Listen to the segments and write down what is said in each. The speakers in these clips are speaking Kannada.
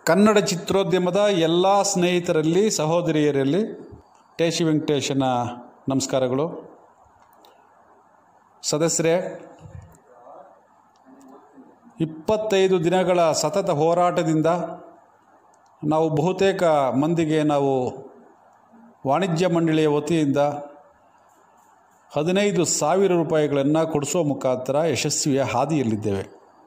ಕನ್ನಡ ಚಿತ್ರೋದ್ಯಮದ ಎಲ್ಲ ಸ್ನೇಹಿತರಲ್ಲಿ ಸಹೋದರಿಯರಲ್ಲಿ ಟೇಶಿ ವೆಂಕಟೇಶನ ನಮಸ್ಕಾರಗಳು ಸದಸ್ಯರೇ ಇಪ್ಪತ್ತೈದು ದಿನಗಳ ಸತತ ಹೋರಾಟದಿಂದ ನಾವು ಬಹುತೇಕ ಮಂದಿಗೆ ನಾವು ವಾಣಿಜ್ಯ ಮಂಡಳಿಯ ವತಿಯಿಂದ ಹದಿನೈದು ಸಾವಿರ ರೂಪಾಯಿಗಳನ್ನು ಕೊಡಿಸೋ ಮುಖಾಂತರ ಯಶಸ್ವಿಯ ಹಾದಿಯಲ್ಲಿದ್ದೇವೆ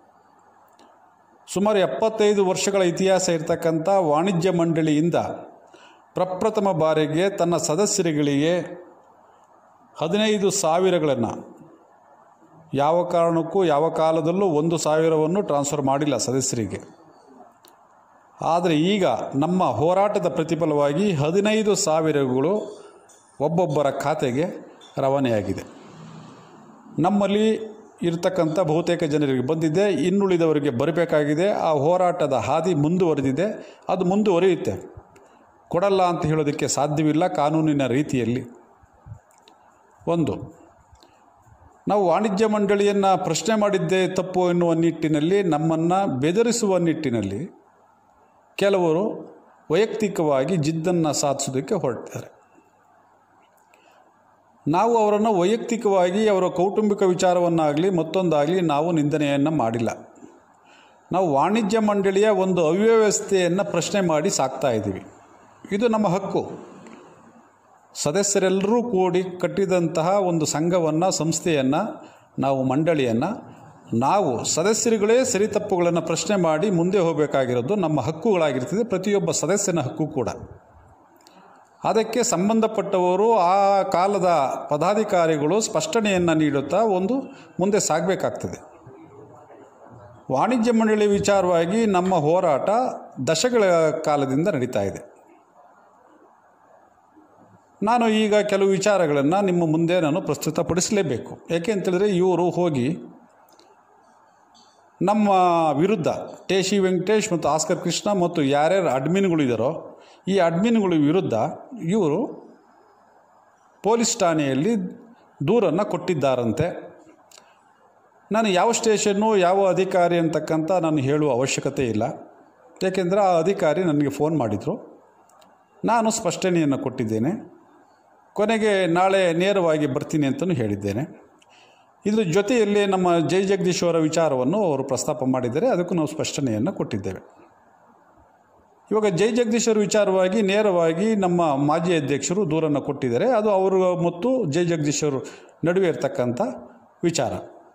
ಸುಮಾರು ಎಪ್ಪತ್ತೈದು ವರ್ಷಗಳ ಇತಿಹಾಸ ಇರತಕ್ಕಂಥ ವಾಣಿಜ್ಯ ಮಂಡಳಿಯಿಂದ ಪ್ರಪ್ರಥಮ ಬಾರಿಗೆ ತನ್ನ ಸದಸ್ಯರುಗಳಿಗೆ ಹದಿನೈದು ಸಾವಿರಗಳನ್ನು ಯಾವ ಕಾರಣಕ್ಕೂ ಯಾವ ಕಾಲದಲ್ಲೂ ಒಂದು ಸಾವಿರವನ್ನು ಟ್ರಾನ್ಸ್ಫರ್ ಮಾಡಿಲ್ಲ ಸದಸ್ಯರಿಗೆ ಆದರೆ ಈಗ ನಮ್ಮ ಹೋರಾಟದ ಪ್ರತಿಫಲವಾಗಿ ಹದಿನೈದು ಸಾವಿರಗಳು ಒಬ್ಬೊಬ್ಬರ ಖಾತೆಗೆ ರವಾನೆಯಾಗಿದೆ ನಮ್ಮಲ್ಲಿ ಇರತಕ್ಕಂಥ ಬಹುತೇಕ ಜನರಿಗೆ ಬಂದಿದೆ ಇನ್ನುಳಿದವರಿಗೆ ಬರಬೇಕಾಗಿದೆ ಆ ಹೋರಾಟದ ಹಾದಿ ಮುಂದುವರೆದಿದೆ ಅದು ಮುಂದುವರಿಯುತ್ತೆ ಕೊಡಲ್ಲ ಅಂತ ಹೇಳೋದಕ್ಕೆ ಸಾಧ್ಯವಿಲ್ಲ ಕಾನೂನಿನ ರೀತಿಯಲ್ಲಿ ಒಂದು ನಾವು ವಾಣಿಜ್ಯ ಮಂಡಳಿಯನ್ನು ಪ್ರಶ್ನೆ ಮಾಡಿದ್ದೇ ತಪ್ಪು ಎನ್ನುವ ನಿಟ್ಟಿನಲ್ಲಿ ನಮ್ಮನ್ನು ಬೆದರಿಸುವ ನಿಟ್ಟಿನಲ್ಲಿ ಕೆಲವರು ವೈಯಕ್ತಿಕವಾಗಿ ಜಿದ್ದನ್ನು ಸಾಧಿಸೋದಕ್ಕೆ ಹೊರಟಿದ್ದಾರೆ ನಾವು ಅವರನ್ನು ವೈಯಕ್ತಿಕವಾಗಿ ಅವರ ಕೌಟುಂಬಿಕ ವಿಚಾರವನ್ನಾಗಲಿ ಮತ್ತೊಂದಾಗಲಿ ನಾವು ನಿಂದನೆಯನ್ನು ಮಾಡಿಲ್ಲ ನಾವು ವಾಣಿಜ್ಯ ಮಂಡಳಿಯ ಒಂದು ಅವ್ಯವಸ್ಥೆಯನ್ನು ಪ್ರಶ್ನೆ ಮಾಡಿ ಸಾಕ್ತಾ ಇದ್ದೀವಿ ಇದು ನಮ್ಮ ಹಕ್ಕು ಸದಸ್ಯರೆಲ್ಲರೂ ಕೂಡಿ ಕಟ್ಟಿದಂತಹ ಒಂದು ಸಂಘವನ್ನು ಸಂಸ್ಥೆಯನ್ನು ನಾವು ಮಂಡಳಿಯನ್ನು ನಾವು ಸದಸ್ಯರುಗಳೇ ಸರಿ ತಪ್ಪುಗಳನ್ನು ಪ್ರಶ್ನೆ ಮಾಡಿ ಮುಂದೆ ಹೋಗಬೇಕಾಗಿರೋದು ನಮ್ಮ ಹಕ್ಕುಗಳಾಗಿರ್ತದೆ ಪ್ರತಿಯೊಬ್ಬ ಸದಸ್ಯನ ಹಕ್ಕು ಕೂಡ ಅದಕ್ಕೆ ಸಂಬಂಧಪಟ್ಟವರು ಆ ಕಾಲದ ಪದಾಧಿಕಾರಿಗಳು ಸ್ಪಷ್ಟನೆಯನ್ನು ನೀಡುತ್ತಾ ಒಂದು ಮುಂದೆ ಸಾಗಬೇಕಾಗ್ತದೆ ವಾಣಿಜ್ಯ ಮಂಡಳಿ ವಿಚಾರವಾಗಿ ನಮ್ಮ ಹೋರಾಟ ದಶಗಳ ಕಾಲದಿಂದ ನಡೀತಾ ಇದೆ ನಾನು ಈಗ ಕೆಲವು ವಿಚಾರಗಳನ್ನು ನಿಮ್ಮ ಮುಂದೆ ನಾನು ಪ್ರಸ್ತುತಪಡಿಸಲೇಬೇಕು ಯಾಕೆ ಅಂತೇಳಿದ್ರೆ ಇವರು ಹೋಗಿ ನಮ್ಮ ವಿರುದ್ಧ ಟೇಶಿ ವೆಂಕಟೇಶ್ ಮತ್ತು ಆಸ್ಕರ್ ಕೃಷ್ಣ ಮತ್ತು ಯಾರ್ಯಾರು ಅಡ್ಮಿನ್ಗಳು ಇದ್ದಾರೋ ಈ ಅಡ್ಮಿನ್ಗಳ ವಿರುದ್ಧ ಇವರು ಪೊಲೀಸ್ ಠಾಣೆಯಲ್ಲಿ ದೂರನ್ನು ಕೊಟ್ಟಿದ್ದಾರಂತೆ ನಾನು ಯಾವ ಸ್ಟೇಷನ್ನು ಯಾವ ಅಧಿಕಾರಿ ಅಂತಕ್ಕಂಥ ನಾನು ಹೇಳುವ ಅವಶ್ಯಕತೆ ಇಲ್ಲ ಏಕೆಂದರೆ ಆ ಅಧಿಕಾರಿ ನನಗೆ ಫೋನ್ ಮಾಡಿದರು ನಾನು ಸ್ಪಷ್ಟನೆಯನ್ನು ಕೊಟ್ಟಿದ್ದೇನೆ ಕೊನೆಗೆ ನಾಳೆ ನೇರವಾಗಿ ಬರ್ತೀನಿ ಅಂತಲೂ ಹೇಳಿದ್ದೇನೆ ಇದ್ರ ಜೊತೆಯಲ್ಲಿ ನಮ್ಮ ಜೈ ಜಗದೀಶ್ ಅವರ ವಿಚಾರವನ್ನು ಅವರು ಪ್ರಸ್ತಾಪ ಮಾಡಿದ್ದಾರೆ ಅದಕ್ಕೂ ನಾವು ಸ್ಪಷ್ಟನೆಯನ್ನು ಕೊಟ್ಟಿದ್ದೇವೆ ಇವಾಗ ಜೈ ಜಗದೀಶ್ ಅವರ ವಿಚಾರವಾಗಿ ನೇರವಾಗಿ ನಮ್ಮ ಮಾಜಿ ಅಧ್ಯಕ್ಷರು ದೂರನ್ನು ಕೊಟ್ಟಿದ್ದಾರೆ ಅದು ಅವರು ಮತ್ತು ಜೈ ಜಗದೀಶ್ ಅವರು ನಡುವೆ ಇರತಕ್ಕಂಥ ವಿಚಾರ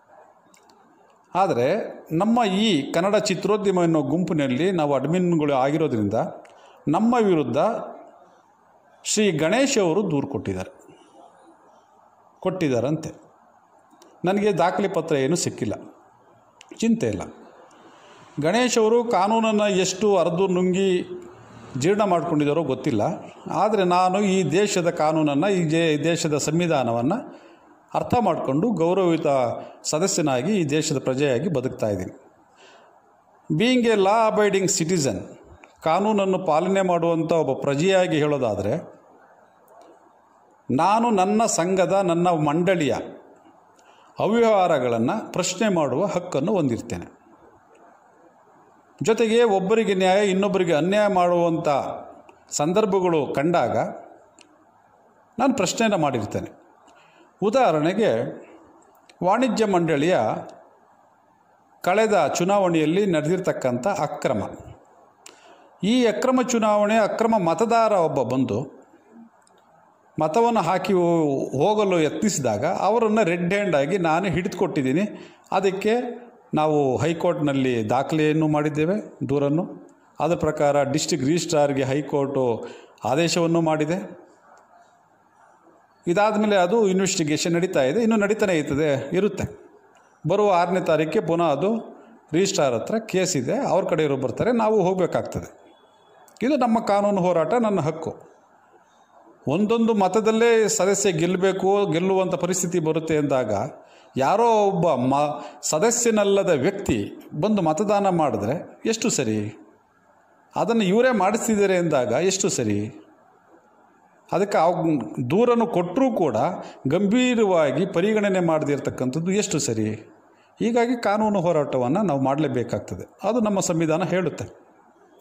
ಆದರೆ ನಮ್ಮ ಈ ಕನ್ನಡ ಚಿತ್ರೋದ್ಯಮ ಎನ್ನುವ ಗುಂಪಿನಲ್ಲಿ ನಾವು ಅಡ್ಮಿನ್ಗಳು ಆಗಿರೋದ್ರಿಂದ ನಮ್ಮ ವಿರುದ್ಧ ಶ್ರೀ ಗಣೇಶ್ ಅವರು ದೂರು ಕೊಟ್ಟಿದ್ದಾರೆ ಕೊಟ್ಟಿದ್ದಾರಂತೆ ನನಗೆ ದಾಖಲೆ ಪತ್ರ ಏನೂ ಸಿಕ್ಕಿಲ್ಲ ಚಿಂತೆ ಇಲ್ಲ ಗಣೇಶ್ ಅವರು ಕಾನೂನನ್ನು ಎಷ್ಟು ಅರ್ದು ನುಂಗಿ ಜೀರ್ಣ ಮಾಡ್ಕೊಂಡಿದ್ದಾರೋ ಗೊತ್ತಿಲ್ಲ ಆದರೆ ನಾನು ಈ ದೇಶದ ಕಾನೂನನ್ನು ಈ ಜೇ ದೇಶದ ಸಂವಿಧಾನವನ್ನು ಅರ್ಥ ಮಾಡಿಕೊಂಡು ಗೌರವಿತ ಸದಸ್ಯನಾಗಿ ಈ ದೇಶದ ಪ್ರಜೆಯಾಗಿ ಬದುಕ್ತಾ ಇದ್ದೀನಿ being a law abiding citizen ಕಾನೂನನ್ನು ಪಾಲನೆ ಮಾಡುವಂಥ ಒಬ್ಬ ಪ್ರಜೆಯಾಗಿ ಹೇಳೋದಾದರೆ ನಾನು ನನ್ನ ಸಂಘದ ನನ್ನ ಮಂಡಳಿಯ ಅವ್ಯವಹಾರಗಳನ್ನು ಪ್ರಶ್ನೆ ಮಾಡುವ ಹಕ್ಕನ್ನು ಹೊಂದಿರ್ತೇನೆ ಜೊತೆಗೆ ಒಬ್ಬರಿಗೆ ನ್ಯಾಯ ಇನ್ನೊಬ್ಬರಿಗೆ ಅನ್ಯಾಯ ಮಾಡುವಂಥ ಸಂದರ್ಭಗಳು ಕಂಡಾಗ ನಾನು ಪ್ರಶ್ನೆಯನ್ನು ಮಾಡಿರ್ತೇನೆ ಉದಾಹರಣೆಗೆ ವಾಣಿಜ್ಯ ಮಂಡಳಿಯ ಕಳೆದ ಚುನಾವಣೆಯಲ್ಲಿ ನಡೆದಿರ್ತಕ್ಕಂಥ ಅಕ್ರಮ ಈ ಅಕ್ರಮ ಚುನಾವಣೆ ಅಕ್ರಮ ಮತದಾರ ಒಬ್ಬ ಬಂದು ಮತವನ್ನು ಹಾಕಿ ಹೋಗಲು ಯತ್ನಿಸಿದಾಗ ಅವರನ್ನು ರೆಡ್ ಹ್ಯಾಂಡ್ ಆಗಿ ನಾನು ಹಿಡಿದುಕೊಟ್ಟಿದ್ದೀನಿ ಅದಕ್ಕೆ ನಾವು ಹೈಕೋರ್ಟ್ನಲ್ಲಿ ದಾಖಲೆಯನ್ನು ಮಾಡಿದ್ದೇವೆ ದೂರನ್ನು ಅದರ ಪ್ರಕಾರ ಡಿಸ್ಟಿಕ್ ರಿಜಿಸ್ಟ್ರಾರ್ಗೆ ಹೈಕೋರ್ಟು ಆದೇಶವನ್ನು ಮಾಡಿದೆ ಇದಾದ ಮೇಲೆ ಅದು ಇನ್ವೆಸ್ಟಿಗೇಷನ್ ನಡೀತಾ ಇದೆ ಇನ್ನೂ ನಡೀತಾನೆ ಇರ್ತದೆ ಇರುತ್ತೆ ಬರುವ ಆರನೇ ತಾರೀಕಿಗೆ ಪುನಃ ಅದು ರಿಜಿಸ್ಟ್ರಾರ್ ಹತ್ರ ಕೇಸ್ ಇದೆ ಅವ್ರ ಕಡೆಯವರು ಬರ್ತಾರೆ ನಾವು ಹೋಗಬೇಕಾಗ್ತದೆ ಇದು ನಮ್ಮ ಕಾನೂನು ಹೋರಾಟ ನನ್ನ ಹಕ್ಕು ಒಂದೊಂದು ಮತದಲ್ಲೇ ಸದಸ್ಯ ಗೆಲ್ಲಬೇಕು ಗೆಲ್ಲುವಂಥ ಪರಿಸ್ಥಿತಿ ಬರುತ್ತೆ ಎಂದಾಗ ಯಾರೋ ಒಬ್ಬ ಮ ಸದಸ್ಯನಲ್ಲದ ವ್ಯಕ್ತಿ ಬಂದು ಮತದಾನ ಮಾಡಿದ್ರೆ ಎಷ್ಟು ಸರಿ ಅದನ್ನು ಇವರೇ ಮಾಡಿಸ್ತಿದ್ದಾರೆ ಎಂದಾಗ ಎಷ್ಟು ಸರಿ ಅದಕ್ಕೆ ಅವ್ ದೂರನ್ನು ಕೊಟ್ಟರೂ ಕೂಡ ಗಂಭೀರವಾಗಿ ಪರಿಗಣನೆ ಮಾಡದಿರ್ತಕ್ಕಂಥದ್ದು ಎಷ್ಟು ಸರಿ ಹೀಗಾಗಿ ಕಾನೂನು ಹೋರಾಟವನ್ನು ನಾವು ಮಾಡಲೇಬೇಕಾಗ್ತದೆ ಅದು ನಮ್ಮ ಸಂವಿಧಾನ ಹೇಳುತ್ತೆ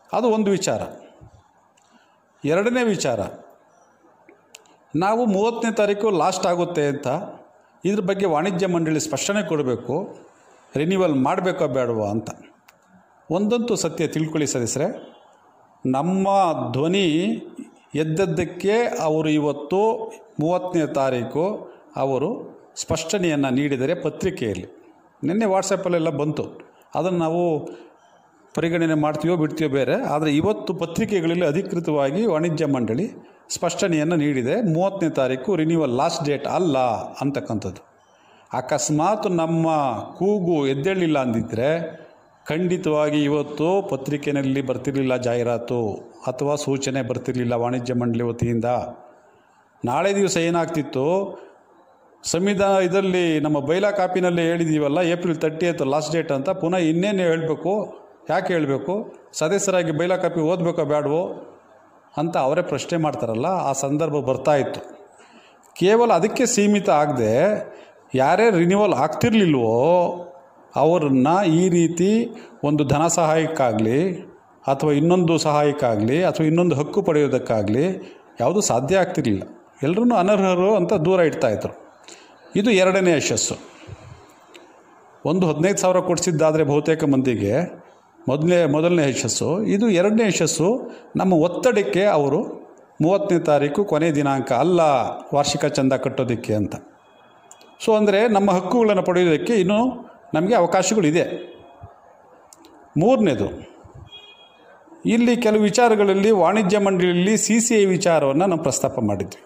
ಅದು ಒಂದು ವಿಚಾರ ಎರಡನೇ ವಿಚಾರ ನಾವು ಮೂವತ್ತನೇ ತಾರೀಕು ಲಾಸ್ಟ್ ಆಗುತ್ತೆ ಅಂತ ಇದ್ರ ಬಗ್ಗೆ ವಾಣಿಜ್ಯ ಮಂಡಳಿ ಸ್ಪಷ್ಟನೆ ಕೊಡಬೇಕು ರಿನ್ಯೂವಲ್ ಮಾಡಬೇಕೋ ಬೇಡವೋ ಅಂತ ಒಂದಂತೂ ಸತ್ಯ ತಿಳ್ಕೊಳ್ಳಿ ಸದಸ್ಯರೆ ನಮ್ಮ ಧ್ವನಿ ಎದ್ದದ್ದಕ್ಕೆ ಅವರು ಇವತ್ತು ಮೂವತ್ತನೇ ತಾರೀಕು ಅವರು ಸ್ಪಷ್ಟನೆಯನ್ನು ನೀಡಿದರೆ ಪತ್ರಿಕೆಯಲ್ಲಿ ನಿನ್ನೆ ವಾಟ್ಸಪ್ಪಲ್ಲೆಲ್ಲ ಬಂತು ಅದನ್ನು ನಾವು ಪರಿಗಣನೆ ಮಾಡ್ತೀವೋ ಬಿಡ್ತೀವೋ ಬೇರೆ ಆದರೆ ಇವತ್ತು ಪತ್ರಿಕೆಗಳಲ್ಲಿ ಅಧಿಕೃತವಾಗಿ ವಾಣಿಜ್ಯ ಮಂಡಳಿ ಸ್ಪಷ್ಟನೆಯನ್ನು ನೀಡಿದೆ ಮೂವತ್ತನೇ ತಾರೀಕು ರಿನ್ಯೂವಲ್ ಲಾಸ್ಟ್ ಡೇಟ್ ಅಲ್ಲ ಅಂತಕ್ಕಂಥದ್ದು ಅಕಸ್ಮಾತ್ ನಮ್ಮ ಕೂಗು ಎದ್ದೇಳಲಿಲ್ಲ ಅಂದಿದ್ದರೆ ಖಂಡಿತವಾಗಿ ಇವತ್ತು ಪತ್ರಿಕೆಯಲ್ಲಿ ಬರ್ತಿರಲಿಲ್ಲ ಜಾಹೀರಾತು ಅಥವಾ ಸೂಚನೆ ಬರ್ತಿರಲಿಲ್ಲ ವಾಣಿಜ್ಯ ಮಂಡಳಿ ವತಿಯಿಂದ ನಾಳೆ ದಿವಸ ಏನಾಗ್ತಿತ್ತು ಸಂವಿಧಾನ ಇದರಲ್ಲಿ ನಮ್ಮ ಬೈಲಾ ಕಾಪಿನಲ್ಲಿ ಹೇಳಿದ್ದೀವಲ್ಲ April thirtieth last date ಅಂತ ಪುನಃ ಇನ್ನೇನು ಹೇಳಬೇಕು ಯಾಕೆ ಹೇಳಬೇಕು ಸದಸ್ಯರಾಗಿ ಬೈಲಾ ಕಾಪಿ ಓದಬೇಕೋ ಬೇಡವೋ ಅಂತ ಅವರೇ ಪ್ರಶ್ನೆ ಮಾಡ್ತಾರಲ್ಲ ಆ ಸಂದರ್ಭ ಬರ್ತಾ ಇತ್ತು ಕೇವಲ ಅದಕ್ಕೆ ಸೀಮಿತ ಆಗದೆ ಯಾರೇ ರಿನ್ಯೂವಲ್ ಆಗ್ತಿರ್ಲಿಲ್ವೋ ಅವರನ್ನು ಈ ರೀತಿ ಒಂದು ಧನ ಸಹಾಯಕ್ಕಾಗಲಿ ಅಥವಾ ಇನ್ನೊಂದು ಸಹಾಯಕ್ಕಾಗಲಿ ಅಥವಾ ಇನ್ನೊಂದು ಹಕ್ಕು ಪಡೆಯೋದಕ್ಕಾಗಲಿ ಯಾವುದೂ ಸಾಧ್ಯ ಆಗ್ತಿರಲಿಲ್ಲ ಎಲ್ಲರೂ ಅನರ್ಹರು ಅಂತ ದೂರ ಇಡ್ತಾಯಿದ್ರು ಇದು ಎರಡನೇ ಯಶಸ್ಸು ಒಂದು ಹದಿನೈದು ಸಾವಿರ ಕೊಡಿಸಿದ್ದಾದರೆ ಬಹುತೇಕ ಮಂದಿಗೆ ಮೊದಲನೇ ಮೊದಲನೇ ಯಶಸ್ಸು ಇದು ಎರಡನೇ ಯಶಸ್ಸು ನಮ್ಮ ಒತ್ತಡಕ್ಕೆ ಅವರು ಮೂವತ್ತನೇ ತಾರೀಕು ಕೊನೆ ದಿನಾಂಕ ಅಲ್ಲ ವಾರ್ಷಿಕ ಚಂದ ಕಟ್ಟೋದಕ್ಕೆ ಅಂತ ಸೊ ಅಂದರೆ ನಮ್ಮ ಹಕ್ಕುಗಳನ್ನು ಪಡೆಯೋದಕ್ಕೆ ಇನ್ನೂ ನಮಗೆ ಅವಕಾಶಗಳಿದೆ ಮೂರನೇದು ಇಲ್ಲಿ ಕೆಲವು ವಿಚಾರಗಳಲ್ಲಿ ವಾಣಿಜ್ಯ ಮಂಡಳಿಯಲ್ಲಿ ಸಿ ಸಿ ಐ ವಿಚಾರವನ್ನು ನಾವು ಪ್ರಸ್ತಾಪ ಮಾಡಿದ್ವಿ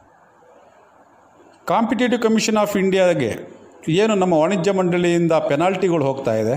ಕಾಂಪಿಟೇಟಿವ್ ಕಮಿಷನ್ ಆಫ್ ಇಂಡಿಯಾಗೆ ಏನು ನಮ್ಮ ವಾಣಿಜ್ಯ ಮಂಡಳಿಯಿಂದ ಪೆನಾಲ್ಟಿಗಳು ಹೋಗ್ತಾ ಇದೆ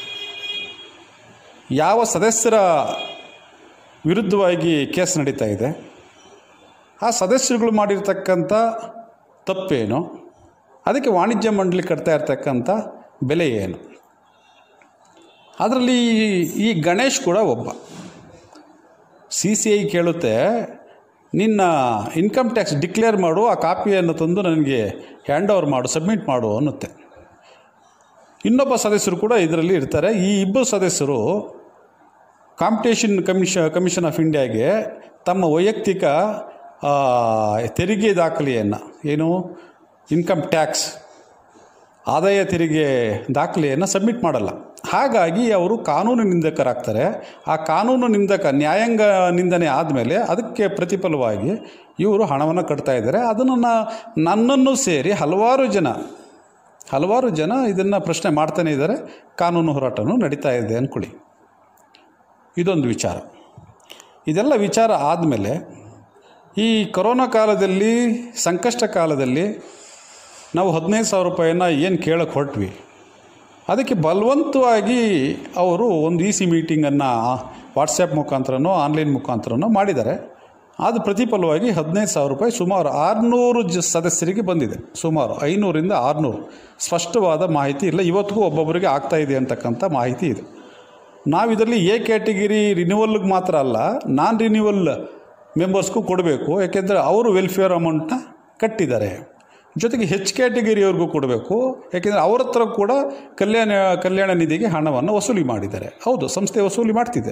ಯಾವ ಸದಸ್ಯರ ವಿರುದ್ಧವಾಗಿ ಕೇಸ್ ನಡೀತಾ ಇದೆ ಆ ಸದಸ್ಯರುಗಳು ಮಾಡಿರ್ತಕ್ಕಂಥ ತಪ್ಪೇನು ಅದಕ್ಕೆ ವಾಣಿಜ್ಯ ಮಂಡಳಿ ಕಟ್ತಾ ಇರ್ತಕ್ಕಂಥ ಬೆಲೆ ಏನು ಅದರಲ್ಲಿ ಈ ಗಣೇಶ್ ಕೂಡ ಒಬ್ಬ ಸಿ ಸಿ ಐ ಕೇಳುತ್ತೆ ನಿನ್ನ ಇನ್ಕಮ್ ಟ್ಯಾಕ್ಸ್ ಡಿಕ್ಲೇರ್ ಮಾಡು ಆ ಕಾಪಿಯನ್ನು ತಂದು ನನಗೆ ಹ್ಯಾಂಡ್ ಓವರ್ ಮಾಡು ಸಬ್ಮಿಟ್ ಮಾಡು ಅನ್ನುತ್ತೆ ಇನ್ನೊಬ್ಬ ಸದಸ್ಯರು ಕೂಡ ಇದರಲ್ಲಿ ಇರ್ತಾರೆ ಈ ಇಬ್ಬರು ಸದಸ್ಯರು ಕಾಂಪಿಟೇಷನ್ ಕಮಿಷ ಕಮಿಷನ್ ಆಫ್ ಇಂಡಿಯಾಗೆ ತಮ್ಮ ವೈಯಕ್ತಿಕ ಆ, ತೆರಿಗೆ ದಾಖಲೆಯನ್ನು ಏನು ಇನ್ಕಮ್ ಟ್ಯಾಕ್ಸ್ ಆದಾಯ ತೆರಿಗೆ ದಾಖಲೆಯನ್ನು ಸಬ್ಮಿಟ್ ಮಾಡಲ್ಲ ಹಾಗಾಗಿ ಅವರು ಕಾನೂನು ನಿಂದಕರಾಗ್ತಾರೆ ಆ ಕಾನೂನು ನಿಂದಕ ನ್ಯಾಯಾಂಗ ನಿಂದನೆ ಆದಮೇಲೆ ಅದಕ್ಕೆ ಪ್ರತಿಫಲವಾಗಿ ಇವರು ಹಣವನ್ನು ಕಟ್ತಾ ಇದ್ದಾರೆ ಅದನ್ನು ನಾ- ನನ್ನನ್ನು ಸೇರಿ ಹಲವಾರು ಜನ ಹಲವಾರು ಜನ ಇದನ್ನು ಪ್ರಶ್ನೆ ಮಾಡ್ತಾನೆ ಇದ್ದಾರೆ ಕಾನೂನು ಹೋರಾಟನೂ ನಡೀತಾ ಇದೆ ಅಂದ್ಕೊಳ್ಳಿ ಇದೊಂದು ವಿಚಾರ ಇದೆಲ್ಲ ವಿಚಾರ ಆದಮೇಲೆ ಈ ಕೊರೋನಾ ಕಾಲದಲ್ಲಿ ಸಂಕಷ್ಟ ಕಾಲದಲ್ಲಿ ನಾವು ಹದಿನೈದು ಸಾವಿರ ರೂಪಾಯಿನ ಏನು ಕೇಳಕ್ಕೆ ಹೊರಟ್ವಿ ಅದಕ್ಕೆ ಬಲವಂತವಾಗಿ ಅವರು ಒಂದು ಇ ಸಿ ಮೀಟಿಂಗನ್ನು ವಾಟ್ಸಪ್ ಮುಖಾಂತರನೋ ಆನ್ಲೈನ್ ಮುಖಾಂತರನೋ ಮಾಡಿದ್ದಾರೆ ಅದು ಪ್ರತಿಫಲವಾಗಿ ಹದಿನೈದು ಸಾವಿರ ರೂಪಾಯಿ ಸುಮಾರು ಆರುನೂರು ಜ ಸದಸ್ಯರಿಗೆ ಬಂದಿದೆ ಸುಮಾರು ಐನೂರಿಂದ ಆರುನೂರು ಸ್ಪಷ್ಟವಾದ ಮಾಹಿತಿ ಇಲ್ಲ ಇವತ್ತಿಗೂ ಒಬ್ಬೊಬ್ಬರಿಗೆ ಆಗ್ತಾ ಇದೆ ಅಂತಕ್ಕಂಥ ಮಾಹಿತಿ ಇದೆ ನಾವು ಇದರಲ್ಲಿ ಎ ಕ್ಯಾಟಗಿರಿ ರಿನ್ಯೂವಲ್ಗೆ ಮಾತ್ರ ಅಲ್ಲ ನಾನ್ ರಿನ್ಯೂವಲ್ ಮೆಂಬರ್ಸ್ಗೂ ಕೊಡಬೇಕು ಯಾಕೆಂದರೆ ಅವರು ವೆಲ್ಫೇರ್ ಅಮೌಂಟ್ನ ಕಟ್ಟಿದ್ದಾರೆ ಜೊತೆಗೆ ಹೆಚ್ ಕ್ಯಾಟಗಿರಿಯವ್ರಿಗೂ ಕೊಡಬೇಕು ಯಾಕೆಂದರೆ ಅವ್ರ ಹತ್ರ ಕೂಡ ಕಲ್ಯಾಣ ಕಲ್ಯಾಣ ನಿಧಿಗೆ ಹಣವನ್ನು ವಸೂಲಿ ಮಾಡಿದ್ದಾರೆ ಹೌದು ಸಂಸ್ಥೆ ವಸೂಲಿ ಮಾಡ್ತಿದೆ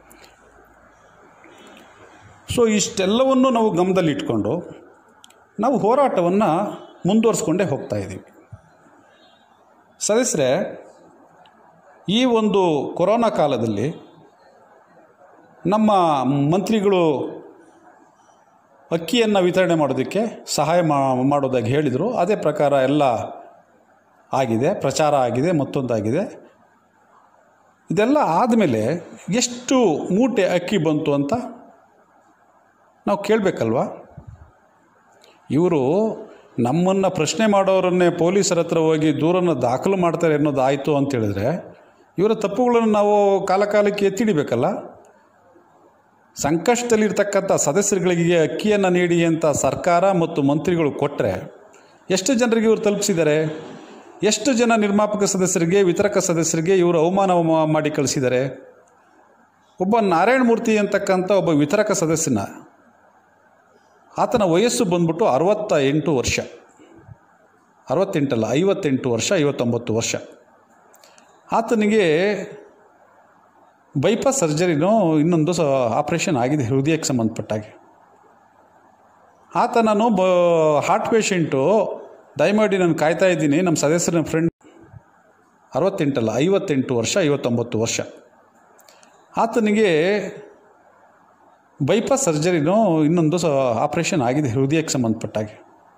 ಸೊ ಇಷ್ಟೆಲ್ಲವನ್ನು ನಾವು ಗಮನದಲ್ಲಿಟ್ಕೊಂಡು ನಾವು ಹೋರಾಟವನ್ನು ಮುಂದುವರಿಸ್ಕೊಂಡೇ ಹೋಗ್ತಾ ಇದ್ದೀವಿ ಸದಸ್ಯರೇ ಈ ಒಂದು ಕೊರೋನಾ ಕಾಲದಲ್ಲಿ ನಮ್ಮ ಮಂತ್ರಿಗಳು ಅಕ್ಕಿಯನ್ನು ವಿತರಣೆ ಮಾಡೋದಕ್ಕೆ ಸಹಾಯ ಮಾ- ಮಾಡೋದಾಗಿ ಹೇಳಿದರು ಅದೇ ಪ್ರಕಾರ ಎಲ್ಲ ಆಗಿದೆ ಪ್ರಚಾರ ಆಗಿದೆ ಮತ್ತೊಂದಾಗಿದೆ ಇದೆಲ್ಲ ಆದಮೇಲೆ ಎಷ್ಟು ಮೂಟೆ ಅಕ್ಕಿ ಬಂತು ಅಂತ ನಾವು ಕೇಳಬೇಕಲ್ವಾ ಇವರು ನಮ್ಮನ್ನು ಪ್ರಶ್ನೆ ಮಾಡೋರನ್ನೇ ಪೊಲೀಸರ ಹತ್ರ ಹೋಗಿ ದೂರನ್ನು ದಾಖಲು ಮಾಡ್ತಾರೆ ಅನ್ನೋದು ಆಯಿತು ಅಂತ ಹೇಳಿದ್ರೆ ಇವರ ತಪ್ಪುಗಳನ್ನು ನಾವು ಕಾಲಕಾಲಕ್ಕೆ ಎತ್ತಿಡಿಬೇಕಲ್ಲ ಸಂಕಷ್ಟದಲ್ಲಿರ್ತಕ್ಕಂಥ ಸದಸ್ಯರುಗಳಿಗೆ ಅಕ್ಕಿಯನ್ನು ನೀಡಿ ಅಂತ ಸರ್ಕಾರ ಮತ್ತು ಮಂತ್ರಿಗಳು ಕೊಟ್ಟರೆ ಎಷ್ಟು ಜನರಿಗೆ ಇವರು ತಲುಪಿಸಿದ್ದಾರೆ ಎಷ್ಟು ಜನ ನಿರ್ಮಾಪಕ ಸದಸ್ಯರಿಗೆ ವಿತರಕ ಸದಸ್ಯರಿಗೆ ಇವರು ಅವಮಾನ ಮಾ- ಮಾಡಿ ಕಳಿಸಿದ್ದಾರೆ ಒಬ್ಬ ನಾರಾಯಣ ಮೂರ್ತಿ ಅಂತಕ್ಕಂಥ ಒಬ್ಬ ವಿತರಕ ಸದಸ್ಯನ ಆತನ ವಯಸ್ಸು ಬಂದ್ಬಿಟ್ಟು ಅರವತ್ತ ಎಂಟು ವರ್ಷ ಅರವತ್ತೆಂಟಲ್ಲ ಐವತ್ತೆಂಟು ವರ್ಷ ಐವತ್ತೊಂಬತ್ತು ವರ್ಷ ಆತನಿಗೆ ಬೈಪಾಸ್ ಸರ್ಜರಿನೋ ಇನ್ನೊಂದು ಸ ಆಪ್ರೇಷನ್ ಆಗಿದೆ ಹೃದಯಕ್ಕೆ ಸಂಬಂಧಪಟ್ಟಾಗೆ ಆತ ನಾನು ಬ ಹಾರ್ಟ್ ಪೇಷಂಟು ದಯಮಾಡಿ ನಾನು ಕಾಯ್ತಾ ಇದ್ದೀನಿ ನಮ್ಮ ಸದಸ್ಯರ ಫ್ರೆಂಡ್ ಅರವತ್ತೆಂಟಲ್ಲ ಐವತ್ತೆಂಟು ವರ್ಷ ಐವತ್ತೊಂಬತ್ತು ವರ್ಷ ಆತನಿಗೆ ಬೈಪಾಸ್ ಸರ್ಜರಿನೋ ಇನ್ನೊಂದು ಸ ಆಪ್ರೇಷನ್ ಆಗಿದೆ ಹೃದಯಕ್ಕೆ ಸಂಬಂಧಪಟ್ಟಾಗೆ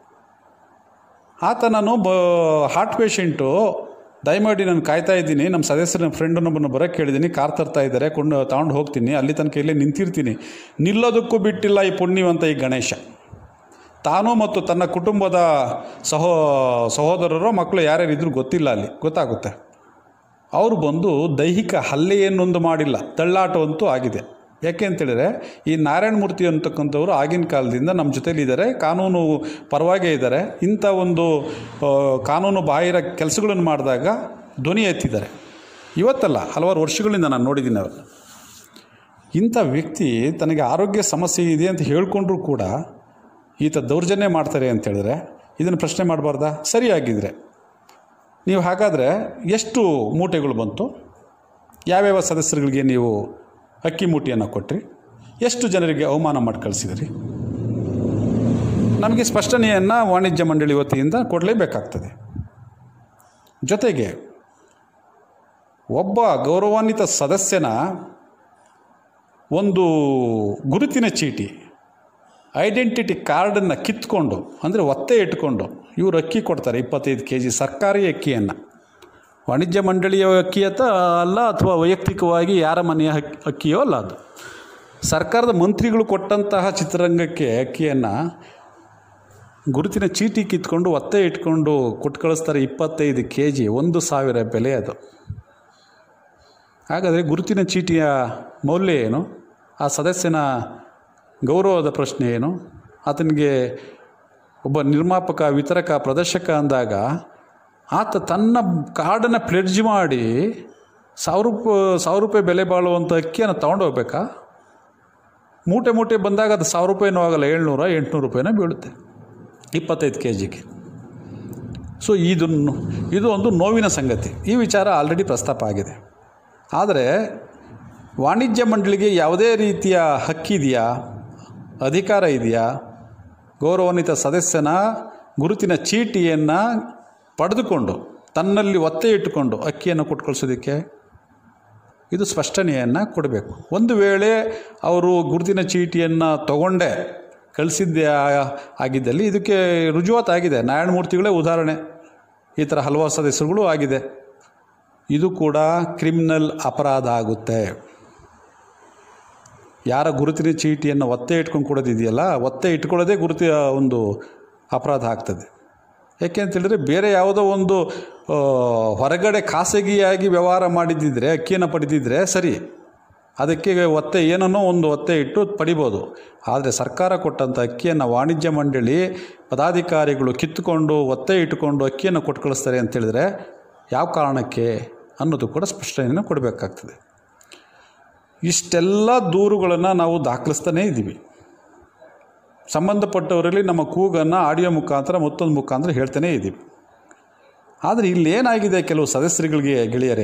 ಆತ ನಾನು ಬ ಹಾರ್ಟ್ ಪೇಷಂಟು ದಯಮಾಡಿ ನಾನು ಕಾಯ್ತಾ ಇದ್ದೀನಿ ನಮ್ಮ ಸದಸ್ಯರ ಫ್ರೆಂಡನ್ನೊಬ್ಬನ ಬರೋಕ್ಕೆ ಕೇಳಿದ್ದೀನಿ ಕಾರ್ ತರ್ತಾ ಇದ್ದಾರೆ ಕೊಂಡು ತಗೊಂಡು ಹೋಗ್ತೀನಿ ಅಲ್ಲಿ ತನಕ ಇಲ್ಲೇ ನಿಂತಿರ್ತೀನಿ ನಿಲ್ಲೋದಕ್ಕೂ ಬಿಟ್ಟಿಲ್ಲ ಈ ಪುಣ್ಯವಂತ ಈ ಗಣೇಶ ತಾನು ಮತ್ತು ತನ್ನ ಕುಟುಂಬದ ಸಹೋ ಸಹೋದರರು ಮಕ್ಕಳು ಯಾರ್ಯಾರು ಇದ್ರೂ ಗೊತ್ತಿಲ್ಲ ಅಲ್ಲಿ ಗೊತ್ತಾಗುತ್ತೆ ಅವರು ಬಂದು ದೈಹಿಕ ಹಲ್ಲೆಯನ್ನೊಂದು ಮಾಡಿಲ್ಲ ತಳ್ಳಾಟವಂತೂ ಆಗಿದೆ ಯಾಕೆ ಅಂತೇಳಿದ್ರೆ ಈ ನಾರಾಯಣ ಮೂರ್ತಿ ಅಂತಕ್ಕಂಥವ್ರು ಆಗಿನ ಕಾಲದಿಂದ ನಮ್ಮ ಜೊತೇಲಿ ಇದ್ದಾರೆ ಕಾನೂನು ಪರವಾಗೇ ಇದ್ದಾರೆ ಇಂಥ ಒಂದು ಆ, ಕಾನೂನು ಬಾಹಿರ ಕೆಲಸಗಳನ್ನು ಮಾಡಿದಾಗ ಧ್ವನಿ ಎತ್ತಿದ್ದಾರೆ ಇವತ್ತಲ್ಲ ಹಲವಾರು ವರ್ಷಗಳಿಂದ ನಾನು ನೋಡಿದ್ದೀನಿ ಅವರು ಇಂಥ ವ್ಯಕ್ತಿ ತನಗೆ ಆರೋಗ್ಯ ಸಮಸ್ಯೆ ಇದೆ ಅಂತ ಹೇಳ್ಕೊಂಡ್ರೂ ಕೂಡ ಈತ ದೌರ್ಜನ್ಯ ಮಾಡ್ತಾರೆ ಅಂತ ಹೇಳಿದ್ರೆ ಇದನ್ನು ಪ್ರಶ್ನೆ ಮಾಡಬಾರ್ದಾ ಸರಿಯಾಗಿದ್ರೆ ನೀವು ಹಾಗಾದರೆ ಎಷ್ಟು ಮೂಟೆಗಳು ಬಂತು ಯಾವ್ಯಾವ ಸದಸ್ಯರುಗಳಿಗೆ ನೀವು ಅಕ್ಕಿ ಮೂಟೆಯನ್ನು ಕೊಟ್ರಿ ಎಷ್ಟು ಜನರಿಗೆ ಅವಮಾನ ಮಾಡಿ ಕಳಿಸಿದ್ರಿ ನಮಗೆ ಸ್ಪಷ್ಟನೆಯನ್ನು ವಾಣಿಜ್ಯ ಮಂಡಳಿ ವತಿಯಿಂದ ಕೊಡಲೇಬೇಕಾಗ್ತದೆ ಜೊತೆಗೆ ಒಬ್ಬ ಗೌರವಾನ್ವಿತ ಸದಸ್ಯನ ಒಂದು ಗುರುತಿನ ಚೀಟಿ ಐಡೆಂಟಿಟಿ ಕಾರ್ಡನ್ನು ಕಿತ್ಕೊಂಡು ಅಂದರೆ ಒತ್ತೆ ಇಟ್ಕೊಂಡು ಇವರು ಅಕ್ಕಿ ಕೊಡ್ತಾರೆ ಇಪ್ಪತ್ತೈದು ಕೆ ಜಿ ಸರ್ಕಾರಿ ಅಕ್ಕಿಯನ್ನು ವಾಣಿಜ್ಯ ಮಂಡಳಿಯ ಅಕ್ಕಿ ಅಂತ ಅಲ್ಲ ಅಥವಾ ವೈಯಕ್ತಿಕವಾಗಿ ಯಾರ ಮನೆಯ ಅಕ್ಕಿ ಅಕ್ಕಿಯೋ ಅಲ್ಲ ಅದು ಸರ್ಕಾರದ ಮಂತ್ರಿಗಳು ಕೊಟ್ಟಂತಹ ಚಿತ್ರರಂಗಕ್ಕೆ ಅಕ್ಕಿಯನ್ನು ಗುರುತಿನ ಚೀಟಿ ಕಿತ್ಕೊಂಡು ಒತ್ತೆ ಇಟ್ಕೊಂಡು ಕೊಟ್ಟು ಕಳಿಸ್ತಾರೆ ಇಪ್ಪತ್ತೈದು ಕೆ ಜಿ ಒಂದು ಸಾವಿರ ಬೆಲೆ ಅದು ಹಾಗಾದರೆ ಗುರುತಿನ ಚೀಟಿಯ ಮೌಲ್ಯ ಏನು ಆ ಸದಸ್ಯನ ಗೌರವದ ಪ್ರಶ್ನೆ ಏನು ಆತನಿಗೆ ಒಬ್ಬ ನಿರ್ಮಾಪಕ ವಿತರಕ ಪ್ರದರ್ಶಕ ಅಂದಾಗ ಆತ ತನ್ನ ಕಾರ್ಡನ್ನು ಪ್ಲೆಡ್ಜ್ ಮಾಡಿ ಸಾವಿರ ರೂಪಾಯಿ ಸಾವಿರ ರೂಪಾಯಿ ಬೆಲೆ ಬಾಳುವಂಥ ಅಕ್ಕಿಯನ್ನು ತೊಗೊಂಡೋಗ್ಬೇಕಾ ಮೂಟೆ ಮೂಟೆ ಬಂದಾಗ ಅದು ಸಾವಿರ ರೂಪಾಯಿನೂ ಆಗಲ್ಲ ಏಳ್ನೂರ ಎಂಟುನೂರು ರೂಪಾಯಿನ ಬೀಳುತ್ತೆ ಇಪ್ಪತ್ತೈದು ಕೆ ಜಿಗೆ ಸೊ ಇದನ್ನು ಇದು ಒಂದು ನೋವಿನ ಸಂಗತಿ ಈ ವಿಚಾರ ಆಲ್ರೆಡಿ ಪ್ರಸ್ತಾಪ ಆಗಿದೆ ಆದರೆ ವಾಣಿಜ್ಯ ಮಂಡಳಿಗೆ ಯಾವುದೇ ರೀತಿಯ ಹಕ್ಕಿದೆಯಾ ಅಧಿಕಾರ ಇದೆಯಾ ಗೌರವಾನ್ವಿತ ಸದಸ್ಯನ ಗುರುತಿನ ಚೀಟಿಯನ್ನು ಪಡೆದುಕೊಂಡು ತನ್ನಲ್ಲಿ ಒತ್ತೆ ಇಟ್ಟುಕೊಂಡು ಅಕ್ಕಿಯನ್ನು ಕೊಟ್ಟು ಕಳಿಸೋದಕ್ಕೆ ಇದು ಸ್ಪಷ್ಟನೆಯನ್ನು ಕೊಡಬೇಕು ಒಂದು ವೇಳೆ ಅವರು ಗುರುತಿನ ಚೀಟಿಯನ್ನು ತಗೊಂಡೇ ಕಳಿಸಿದ್ದೇ ಆ- ಆಗಿದ್ದಲ್ಲಿ ಇದಕ್ಕೆ ರುಜುವಾತಾಗಿದೆ ನಾರಾಯಣಮೂರ್ತಿಗಳೇ ಉದಾಹರಣೆ ಈ ಥರ ಹಲವಾರು ಸದಸ್ಯರುಗಳು ಆಗಿದೆ ಇದು ಕೂಡ ಕ್ರಿಮಿನಲ್ ಅಪರಾಧ ಆಗುತ್ತೆ ಯಾರ ಗುರುತಿನ ಚೀಟಿಯನ್ನು ಒತ್ತೆ ಇಟ್ಕೊಂಡು ಕೊಡೋದಿದೆಯಲ್ಲ ಒತ್ತೆ ಇಟ್ಕೊಳ್ಳೋದೇ ಗುರುತಿ ಒಂದು ಅಪರಾಧ ಆಗ್ತದೆ ಯಾಕೆ ಅಂತೇಳಿದ್ರೆ ಬೇರೆ ಯಾವುದೋ ಒಂದು ಆ, ಹೊರಗಡೆ ಖಾಸಗಿಯಾಗಿ ವ್ಯವಹಾರ ಮಾಡಿದ್ದಿದ್ರೆ ಅಕ್ಕಿಯನ್ನು ಪಡೆದಿದ್ದರೆ ಸರಿ ಅದಕ್ಕೆ ಒತ್ತೆ ಏನನ್ನೋ ಒಂದು ಒತ್ತೆ ಇಟ್ಟು ಪಡಿಬೋದು ಆದರೆ ಸರ್ಕಾರ ಕೊಟ್ಟಂಥ ಅಕ್ಕಿಯನ್ನು ವಾಣಿಜ್ಯ ಮಂಡಳಿ ಪದಾಧಿಕಾರಿಗಳು ಕಿತ್ತುಕೊಂಡು ಒತ್ತೆ ಇಟ್ಟುಕೊಂಡು ಅಕ್ಕಿಯನ್ನು ಕೊಟ್ಟು ಕಳಿಸ್ತಾರೆ ಅಂತೇಳಿದ್ರೆ ಯಾವ ಕಾರಣಕ್ಕೆ ಅನ್ನೋದು ಕೂಡ ಸ್ಪಷ್ಟನೆಯನ್ನು ಕೊಡಬೇಕಾಗ್ತದೆ ಇಷ್ಟೆಲ್ಲ ದೂರುಗಳನ್ನು ನಾವು ದಾಖಲಿಸ್ತಾನೇ ಇದ್ದೀವಿ ಸಂಬಂಧಪಟ್ಟವರಲ್ಲಿ ನಮ್ಮ ಕೂಗನ್ನು ಆಡಿಯೋ ಮುಖಾಂತರ ಮತ್ತೊಂದು ಮುಖಾಂತರ ಹೇಳ್ತಾನೇ ಇದ್ದೀವಿ ಆದರೆ ಇಲ್ಲೇನಾಗಿದೆ ಕೆಲವು ಸದಸ್ಯರುಗಳಿಗೆ ಗೆಳೆಯರೇ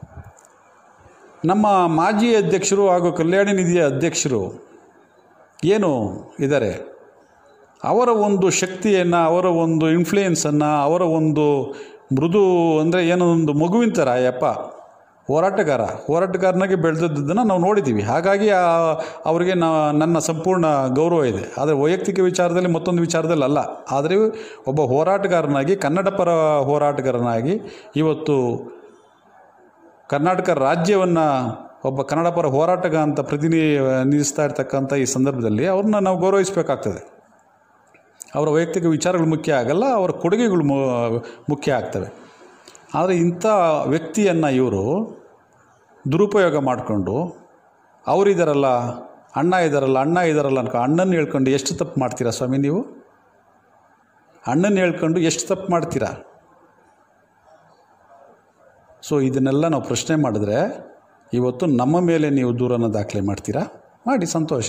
ನಮ್ಮ ಮಾಜಿ ಅಧ್ಯಕ್ಷರು ಹಾಗೂ ಕಲ್ಯಾಣ ನಿಧಿಯ ಅಧ್ಯಕ್ಷರು ಏನು ಇದ್ದಾರೆ ಅವರ ಒಂದು ಶಕ್ತಿಯನ್ನು ಅವರ ಒಂದು ಇನ್ಫ್ಲೂಯೆನ್ಸನ್ನು ಅವರ ಒಂದು ಮೃದು ಅಂದರೆ ಏನೋ ಒಂದು ಮಗುವಿನ ಥರ ಯಪ್ಪ ಹೋರಾಟಗಾರ ಹೋರಾಟಗಾರನಾಗೆ ಬೆಳೆದದ್ದನ್ನು ನಾವು ನೋಡಿದ್ದೀವಿ ಹಾಗಾಗಿ ಆ- ಅವರಿಗೆ ನಾ ನನ್ನ ಸಂಪೂರ್ಣ ಗೌರವ ಇದೆ ಆದರೆ ವೈಯಕ್ತಿಕ ವಿಚಾರದಲ್ಲಿ ಮತ್ತೊಂದು ವಿಚಾರದಲ್ಲಿ ಅಲ್ಲ ಆದರೆ ಒಬ್ಬ ಹೋರಾಟಗಾರನಾಗಿ ಕನ್ನಡ ಪರ ಹೋರಾಟಗಾರನಾಗಿ ಇವತ್ತು ಕರ್ನಾಟಕ ರಾಜ್ಯವನ್ನು ಒಬ್ಬ ಕನ್ನಡ ಪರ ಹೋರಾಟಗ ಅಂತ ಪ್ರತಿನಿಧಿಸ್ತಾ ಇರ್ತಕ್ಕಂಥ ಈ ಸಂದರ್ಭದಲ್ಲಿ ಅವ್ರನ್ನ ನಾವು ಗೌರವಿಸಬೇಕಾಗ್ತದೆ ಅವರ ವೈಯಕ್ತಿಕ ವಿಚಾರಗಳು ಮುಖ್ಯ ಆಗಲ್ಲ ಅವರ ಕೊಡುಗೆಗಳು ಮು- ಮುಖ್ಯ ಆಗ್ತವೆ ಆದರೆ ಇಂಥ ವ್ಯಕ್ತಿಯನ್ನು ಇವರು ದುರುಪಯೋಗ ಮಾಡಿಕೊಂಡು ಅವರಿದ್ದಾರಲ್ಲ ಅಣ್ಣ ಇದ್ದಾರಲ್ಲ ಅಣ್ಣ ಇದ್ದಾರಲ್ಲ ಅನ್ಕೊ ಅಣ್ಣನ ಹೇಳ್ಕೊಂಡು ಎಷ್ಟು ತಪ್ಪು ಮಾಡ್ತೀರಾ ಸ್ವಾಮಿ ನೀವು ಅಣ್ಣನ ಹೇಳ್ಕೊಂಡು ಎಷ್ಟು ತಪ್ಪು ಮಾಡ್ತೀರಾ ಸೊ ಇದನ್ನೆಲ್ಲ ನಾವು ಪ್ರಶ್ನೆ ಮಾಡಿದ್ರೆ ಇವತ್ತು ನಮ್ಮ ಮೇಲೆ ನೀವು ದೂರನ್ನು ದಾಖಲೆ ಮಾಡ್ತೀರಾ ಮಾಡಿ ಸಂತೋಷ